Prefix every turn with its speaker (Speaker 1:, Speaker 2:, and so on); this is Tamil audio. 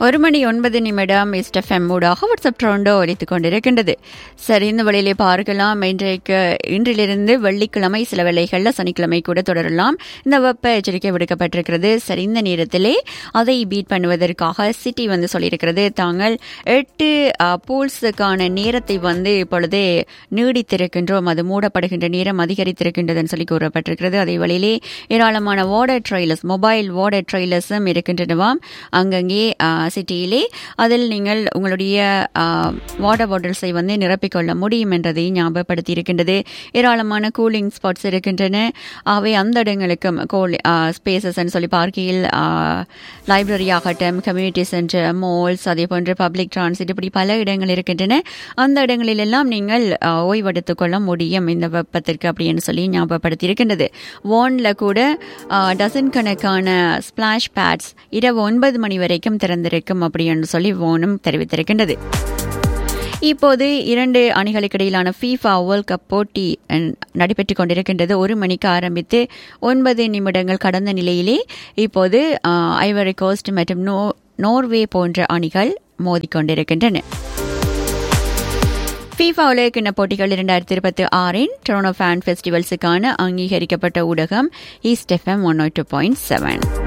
Speaker 1: ஒரு மணி ஒன்பது நிமிடம் இஸ்டஃபெம் ஊடாக வாட்ஸ்அப் ட்ரோண்டோ ஒலித்துக் கொண்டிருக்கின்றது சரி இந்த வழியிலே பார்க்கலாம் இன்றைக்கு இன்றிலிருந்து வெள்ளிக்கிழமை சில வேளைகளில் சனிக்கிழமை கூட தொடரலாம் இந்த வெப்ப எச்சரிக்கை விடுக்கப்பட்டிருக்கிறது சரி இந்த நேரத்திலே அதை பீட் பண்ணுவதற்காக சிட்டி வந்து சொல்லியிருக்கிறது தாங்கள் எட்டு பூல்ஸுக்கான நேரத்தை வந்து இப்பொழுதே நீடித்திருக்கின்றோம் அது மூடப்படுகின்ற நேரம் அதிகரித்திருக்கின்றதுன்னு சொல்லி கூறப்பட்டிருக்கிறது அதே வழியிலே ஏராளமான வாட்டர் ட்ரெயிலர்ஸ் மொபைல் வாட்டர் ட்ரெயிலர்ஸும் இருக்கின்றனவாம் அங்கங்கே சிட்டியிலே அதில் நீங்கள் உங்களுடைய வாட்டர் பாட்டில்ஸை வந்து நிரப்பிக்கொள்ள முடியும் என்றதை ஞாபகப்படுத்தி இருக்கின்றது ஏராளமான கூலிங் ஸ்பாட்ஸ் இருக்கின்றன ஆகவே அந்த இடங்களுக்கும் கோல் ஸ்பேசஸ் சொல்லி பார்க்கையில் லைப்ரரி ஆகட்டும் கம்யூனிட்டி சென்டர் மால்ஸ் அதே போன்று பப்ளிக் டிரான்சிட் இப்படி பல இடங்கள் இருக்கின்றன அந்த இடங்களிலெல்லாம் நீங்கள் ஓய்வெடுத்துக் கொள்ள முடியும் இந்த வெப்பத்திற்கு அப்படின்னு சொல்லி ஞாபகப்படுத்தி இருக்கின்றது வானில் கூட டசன் கணக்கான ஸ்பிளாஷ் பேட்ஸ் இரவு ஒன்பது மணி வரைக்கும் திறந்திருக்கும் அப்படின்னு சொல்லி வானும் தெரிவித்திருக்கின்றது இப்போது இரண்டு அணிகளுக்கு இடையிலான ஃபீஃபா வேர்ல்ட் கப் போட்டி நடைபெற்றுக் கொண்டிருக்கின்றது ஒரு மணிக்கு ஆரம்பித்து ஒன்பது நிமிடங்கள் கடந்த நிலையிலே இப்போது ஐவரி கோஸ்ட் மற்றும் நோ நோர்வே போன்ற அணிகள் மோதிக்கொண்டிருக்கின்றன ஃபீஃபா உலகக்கிண்ண போட்டிகள் இரண்டாயிரத்தி இருபத்தி ஆறின் டொரோனோ ஃபேன் ஃபெஸ்டிவல்ஸுக்கான அங்கீகரிக்கப்பட்ட ஊடகம் East FM one two point seven